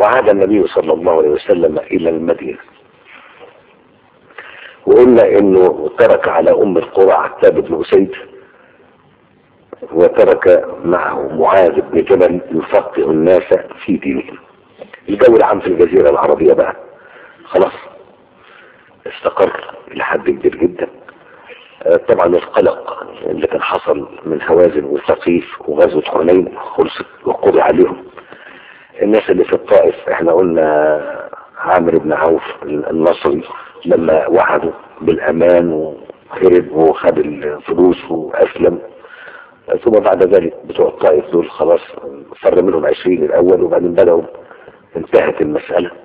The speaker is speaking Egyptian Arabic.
وعاد النبي صلى الله عليه وسلم إلى المدينة وقلنا انه ترك على ام القرى عتاب بن اسيد وترك معه معاذ بن جبل يفقه الناس في دينهم الجو العام في الجزيرة العربية بقى خلاص استقر إلى حد كبير جدا آه، طبعا القلق اللي كان حصل من هوازن وثقيف وغزوة حنين خلصت وقضي عليهم الناس اللي في الطائف احنا قلنا عامر بن عوف النصري لما وعدوا بالامان وهرب وخد الفلوس واسلم ثم بعد ذلك بتوع الطائف دول خلاص فر منهم عشرين الاول وبعدين بدأوا انتهت المسألة